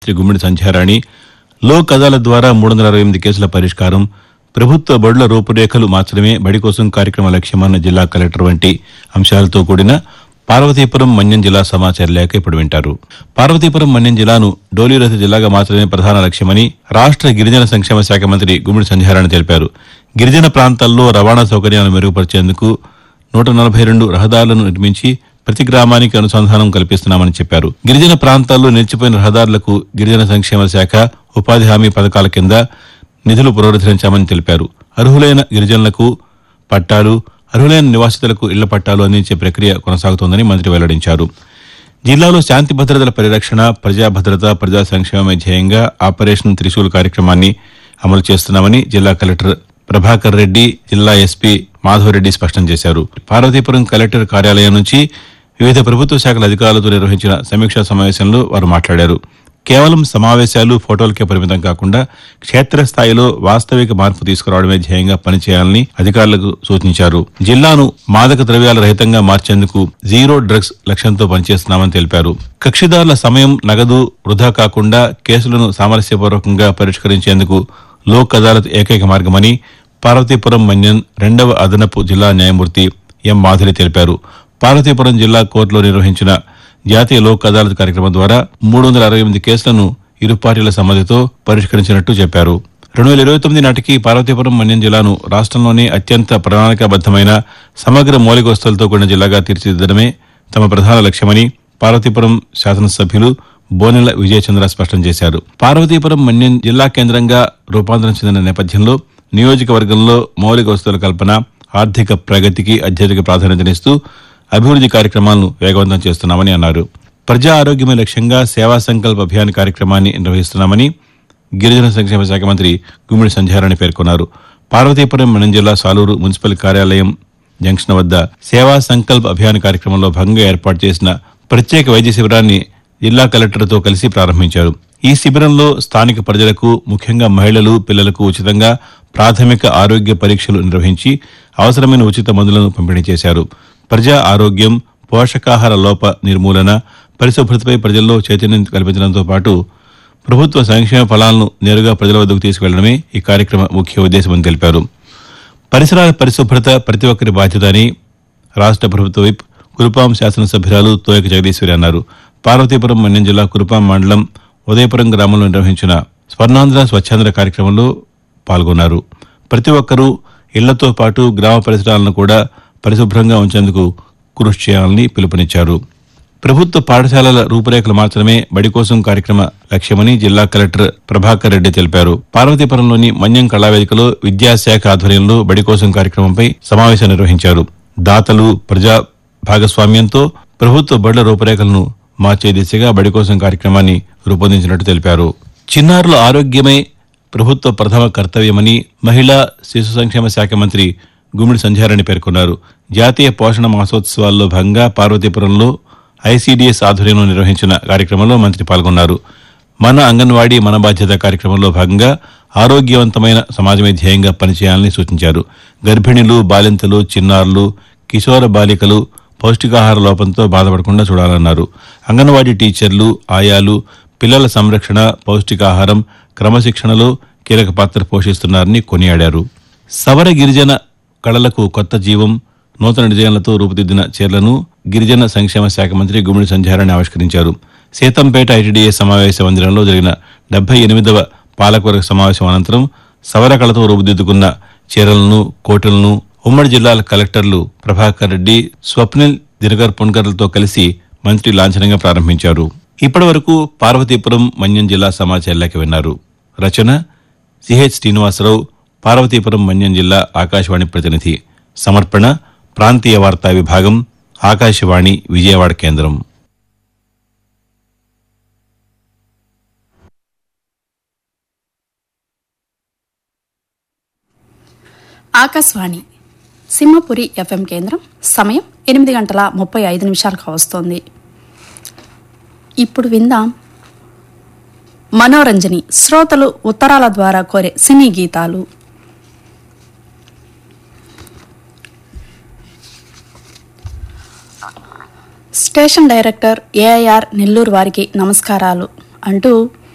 మంత్రి గుమ్మిడి సంధ్యారాణి లోక్ అదాలత్ ద్వారా మూడు వందల అరవై ఎనిమిది కేసుల పరిష్కారం ప్రభుత్వ బడుల రూపురేఖలు మార్చడమే బడి కోసం కార్యక్రమ లక్ష్యమన్న జిల్లా కలెక్టర్ వంటి అంశాలతో కూడిన పార్వతీపురం మన్యం జిల్లా సమాచార లేఖ ఇప్పుడు వింటారు పార్వతీపురం మన్యం జిల్లాను డోలీరథ జిల్లాగా మార్చడమే ప్రధాన లక్ష్యమని రాష్ట్ర గిరిజన సంక్షేమ శాఖ మంత్రి గుమ్మిడి సంధ్యారాణి తెలిపారు గిరిజన ప్రాంతాల్లో రవాణా సౌకర్యాలను మెరుగుపరిచేందుకు నూట నలభై రెండు రహదారులను నిర్మించి ప్రతి గ్రామానికి అనుసంధానం కల్పిస్తున్నామని చెప్పారు గిరిజన ప్రాంతాల్లో నిలిచిపోయిన రహదారులకు గిరిజన సంక్షేమ శాఖ ఉపాధి హామీ పథకాల కింద నిధులు పునరుద్ధరించామని తెలిపారు అర్హులైన గిరిజనులకు పట్టాలు అర్హులైన నివాసితులకు ఇళ్ల పట్టాలు అందించే ప్రక్రియ కొనసాగుతోందని మంత్రి వెల్లడించారు జిల్లాలో శాంతి భద్రతల పరిరక్షణ ప్రజా భద్రత ప్రజా సంక్షేమమే ధ్యేయంగా ఆపరేషన్ త్రిశూల్ కార్యక్రమాన్ని అమలు చేస్తున్నామని జిల్లా కలెక్టర్ ప్రభాకర్ రెడ్డి జిల్లా ఎస్పీ మాధవరెడ్డి స్పష్టం చేశారు పార్వతీపురం కలెక్టర్ కార్యాలయం నుంచి వివిధ ప్రభుత్వ శాఖల అధికారులతో నిర్వహించిన సమీక్షా సమావేశంలో వారు మాట్లాడారు కేవలం సమావేశాలు ఫోటోలకే పరిమితం కాకుండా క్షేత్రస్థాయిలో వాస్తవిక మార్పు తీసుకురావడమే ధ్యేయంగా పనిచేయాలని అధికారులకు సూచించారు జిల్లాను మాదక ద్రవ్యాల రహితంగా మార్చేందుకు జీరో డ్రగ్స్ లక్ష్యంతో పనిచేస్తున్నామని తెలిపారు కక్షిదారుల సమయం నగదు వృధా కాకుండా కేసులను సామరస్యపూర్వకంగా పరిష్కరించేందుకు లోక్ అదాలత్ ఏకైక మార్గమని పార్వతీపురం మన్యం రెండవ అదనపు జిల్లా న్యాయమూర్తి ఎం మాధురి తెలిపారు పార్వతీపురం జిల్లా కోర్టులో నిర్వహించిన జాతీయ లోక్ అదాలత్ కార్యక్రమం ద్వారా మూడు వందల అరవై ఎనిమిది కేసులను ఇరు పార్టీల సమ్మతితో పరిష్కరించినట్టు చెప్పారు రెండు వేల ఇరవై తొమ్మిది నాటికి పార్వతీపురం మన్యం జిల్లాను రాష్ట్రంలోనే అత్యంత ప్రణాళికాబద్దమైన సమగ్ర మౌలిక వస్తువులతో కూడిన జిల్లాగా తీర్చిదిద్దడమే తమ ప్రధాన లక్ష్యమని పార్వతీపురం శాసనసభ్యులు బోనెల విజయచంద్ర స్పష్టం చేశారు పార్వతీపురం మన్యం జిల్లా కేంద్రంగా రూపాంతరం చెందిన నేపథ్యంలో నియోజకవర్గంలో మౌలిక వస్తువుల కల్పన ఆర్థిక ప్రగతికి అత్యధిక ప్రాధాన్యతనిస్తూ అభివృద్ది కార్యక్రమాలను వేగవంతం చేస్తున్నామని అన్నారు ప్రజా ఆరోగ్యమే లక్ష్యంగా సేవా సంకల్ప అభియాన్ కార్యక్రమాన్ని నిర్వహిస్తున్నామని గిరిజన సంక్షేమ శాఖ మంత్రి గుమ్మిడి సంధ్యారాణి పేర్కొన్నారు పార్వతీపురం మన్యం జిల్లా సాలూరు మున్సిపల్ కార్యాలయం జంక్షన్ వద్ద సేవా సంకల్ప్ అభియాన్ కార్యక్రమంలో భాగంగా ఏర్పాటు చేసిన ప్రత్యేక వైద్య శిబిరాన్ని జిల్లా కలెక్టర్తో కలిసి ప్రారంభించారు ఈ శిబిరంలో స్థానిక ప్రజలకు ముఖ్యంగా మహిళలు పిల్లలకు ఉచితంగా ప్రాథమిక ఆరోగ్య పరీక్షలు నిర్వహించి అవసరమైన ఉచిత మందులను పంపిణీ చేశారు ప్రజా ఆరోగ్యం పోషకాహార లోప నిర్మూలన పరిశుభ్రతపై ప్రజల్లో చైతన్యం కల్పించడంతో పాటు ప్రభుత్వ సంక్షేమ ఫలాలను నేరుగా ప్రజల వద్దకు తీసుకెళ్లడమే ఈ కార్యక్రమ ముఖ్య ఉద్దేశమని తెలిపారు పరిసరాల పరిశుభ్రత ప్రతి ఒక్కరి బాధ్యత అని రాష్ట్ర ప్రభుత్వ విప్ కురుపాం శాసనసభ్యురాలు తోయక జగదీశ్వరి అన్నారు పార్వతీపురం మన్యం జిల్లా కురుపాం మండలం ఉదయపురం గ్రామంలో నిర్వహించిన స్వర్ణాంధ్ర స్వచ్ఛాంధ్ర కార్యక్రమంలో పాల్గొన్నారు ప్రతి ఒక్కరూ ఇళ్లతో పాటు గ్రామ పరిసరాలను కూడా పరిశుభ్రంగా ఉంచేందుకు కృషి చేయాలని పిలుపునిచ్చారు ప్రభుత్వ పాఠశాలల రూపురేఖలు మార్చడమే బడి కోసం కార్యక్రమ లక్ష్యమని జిల్లా కలెక్టర్ ప్రభాకర్ రెడ్డి తెలిపారు పార్వతీపురంలోని మన్యం కళావేదికలో విద్యాశాఖ ఆధ్వర్యంలో బడి కోసం కార్యక్రమంపై సమావేశం నిర్వహించారు దాతలు ప్రజా భాగస్వామ్యంతో ప్రభుత్వ బడుల రూపురేఖలను మార్చే దిశగా బడి కోసం కార్యక్రమాన్ని రూపొందించినట్టు తెలిపారు చిన్నారుల ఆరోగ్యమే ప్రభుత్వ ప్రథమ కర్తవ్యమని మహిళా శిశు సంక్షేమ శాఖ మంత్రి గుమ్మిడి సంధ్యారాణి పేర్కొన్నారు జాతీయ పోషణ మాసోత్సవాల్లో భాగంగా పార్వతీపురంలో ఐసీడీఎస్ ఆధ్వర్యంలో నిర్వహించిన కార్యక్రమంలో మంత్రి పాల్గొన్నారు మన అంగన్వాడీ మన బాధ్యత కార్యక్రమంలో భాగంగా ఆరోగ్యవంతమైన సమాజమే ధ్యేయంగా పనిచేయాలని సూచించారు గర్భిణులు బాలింతలు చిన్నారులు కిశోర బాలికలు పౌష్టికాహార లోపంతో బాధపడకుండా చూడాలన్నారు అంగన్వాడీ టీచర్లు ఆయాలు పిల్లల సంరక్షణ పౌష్టికాహారం క్రమశిక్షణలో కీలక పాత్ర పోషిస్తున్నారని కొనియాడారు సవర గిరిజన కళలకు కొత్త జీవం నూతన డిజైన్లతో రూపుదిద్దిన చీరలను గిరిజన సంక్షేమ శాఖ మంత్రి గుమ్మిడి సంధ్యారాణి ఆవిష్కరించారు సీతంపేట ఐటీడీఏ సమావేశ మందిరంలో జరిగిన డెబ్బై ఎనిమిదవ పాలకవర్గ సమావేశం అనంతరం సవర కళతో రూపుదిద్దుకున్న చీరలను కోటులను ఉమ్మడి జిల్లాల కలెక్టర్లు ప్రభాకర్ రెడ్డి స్వప్నిల్ దినకర్ పుణ్కర్లతో కలిసి మంత్రి లాంఛనంగా ప్రారంభించారు ఇప్పటి వరకు పార్వతీపురం మన్యం జిల్లా సమాచార లేఖ విన్నారు రచన సిహెచ్ శ్రీనివాసరావు పార్వతీపురం మన్యం జిల్లా ఆకాశవాణి ప్రతినిధి సమర్పణ ప్రాంతీయ వార్తా విభాగం ఆకాశవాణి విజయవాడ కేంద్రం ఆకాశవాణి సింహపురి ఎఫ్ఎం కేంద్రం సమయం ఎనిమిది గంటల ముప్పై ఐదు నిమిషాలకు వస్తోంది ఇప్పుడు విందాం మనోరంజని శ్రోతలు ఉత్తరాల ద్వారా కోరే సినీ గీతాలు స్టేషన్ డైరెక్టర్ ఏఐఆర్ నెల్లూరు వారికి నమస్కారాలు అంటూ